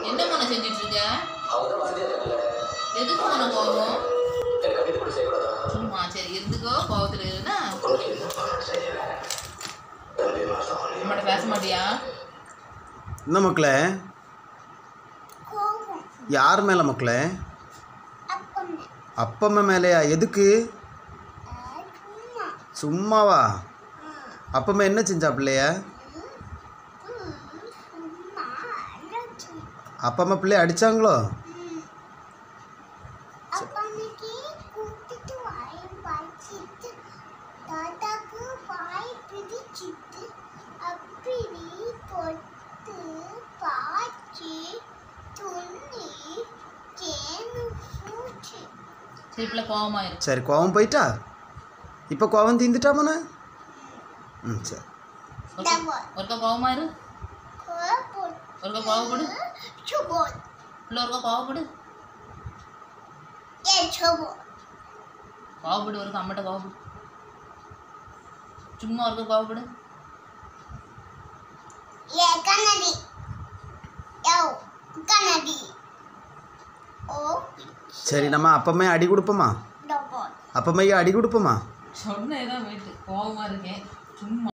என்ன பண்ண செஞ்சுட்டு இருக்க அவங்க தான் வசதியாக இருக்காங்கல்ல எதுக்கு உன கோபம் எனக்கு கவிதை கூட செய்யக்கூடாதா சும்மா சரி இருந்துக்கோ கோபத்தில் இருந்தா உனக்கு என்ன பண்ண செய்யல தம்பி மாசம் நம்மகிட்ட பேச மாட்டியா என்ன மக்களே கோபம் யார் மேலே மக்களே அப்பமே அப்பம்மா மேலேயா எதுக்கு சும்மா சும்மாவா அப்பம்மா என்ன செஞ்சா பிள்ளைய சும்மா அழைச்சி அப்பம்மா பிள்ளைய அடிச்சாங்களோ அப்பன்னைக்கு கூட்டிட்டு வாய் வச்சிட்டு தாத்தாக்கு வாய் பிடிச்சிட்டு அப்படி பொட்டு பாய்ச்சி துணி தேனு பூச்சி சரி பிள்ளை கோபமாயிரு சரி கோவம் போயிட்டா இப்போ கோவம் தீந்துட்டாமண்ணே ம் சரி டபுள் ஒருக்கா கோபமாயிரு கோபம் ஒருக்கா கோவப்படு சுபோல் பிள்ளை ஒருக்கா கோவப்படு ஏ சுபோல் கோவப்படு ஒருக்கா அம்மட்ட கோவப்படு சும்மா ஒருக்கா கோவப்படு ஏ கண்ணாடி யோ கண்ணாடி ஓ சரி நம்ம அப்பமே அடி கொடுப்போமா டபுள் அப்பமையா அடி கொடுப்போமா சொன்னேதான் போயிட்டு கோபமா இருக்கேன் சும்மா